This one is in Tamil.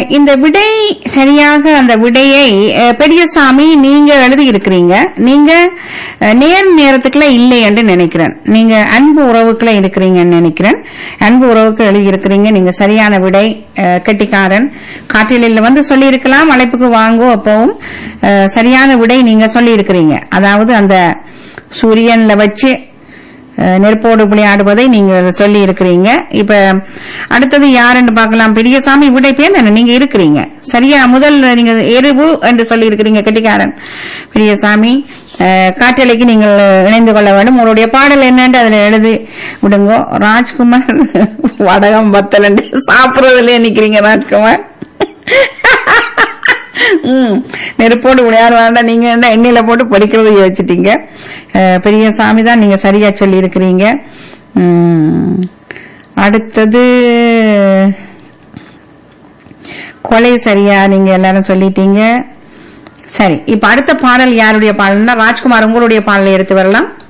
இந்த விடை சரியாக அந்த விடையை அஹ், பெரியசாமி நீங்க எழுதி இருக்கிறீங்க நீங்க அஹ், நேர் நேரத்துக்குள்ள இல்லை என்று நினைக்கிறேன் நீங்க அன்பு உறவுக்குள்ள இருக்கிறீங்கன்னு நினைக்கிறேன் அன்பு உறவுக்கு எழுதி இருக்கிறீங்க நீங்க சரியான விடை அஹ், கெட்டிக்காரன் காற்றிலில் வந்து சொல்லி இருக்கலாம் அழைப்புக்கு வாங்கோ அப்பவும் அஹ், சரியான விடை நீங்க சொல்லி இருக்கிறீங்க அதாவது அந்த சூரியன்ல வச்சு அஹ், நெருப்போடு விளையாடுவதை நீங்க சொல்லி இருக்கிறீங்க இப்ப அடுத்தது யாருன்னு பார்க்கலாம் பெரியசாமி விடை பேர் தானே நீங்க இருக்கிறீங்க சரியா முதல் நீங்க எருவு என்று சொல்லி இருக்கிறீங்க கெட்டிக்காரன் பெரியசாமி அஹ், காற்றலைக்கு நீங்கள் இணைந்து கொள்ள வேண்டும் உங்களுடைய பாடல் என்னன்னு அதுல எழுதி விடுங்க ராஜ்குமார் வடகம் பத்தல் சாப்பிடுறதுல நிக்கிறீங்க ராஜ்குமார் ம் நெருப்போடு விளையாட வேண்டாம் நீங்க என்ன எண்ணெயில போட்டு படிக்கிறது யோசிச்சிட்டீங்க அஹ், பெரிய சாமி தான் நீங்க சரியா சொல்லி இருக்கிறீங்க அடுத்தது கொலை சரியா நீங்க எல்லாரும் சொல்லிட்டீங்க சரி இப்ப அடுத்த பாடல் யாருடைய பாடல்னா ராஜ்குமார் உங்களுடைய பாடலை எடுத்து வரலாம்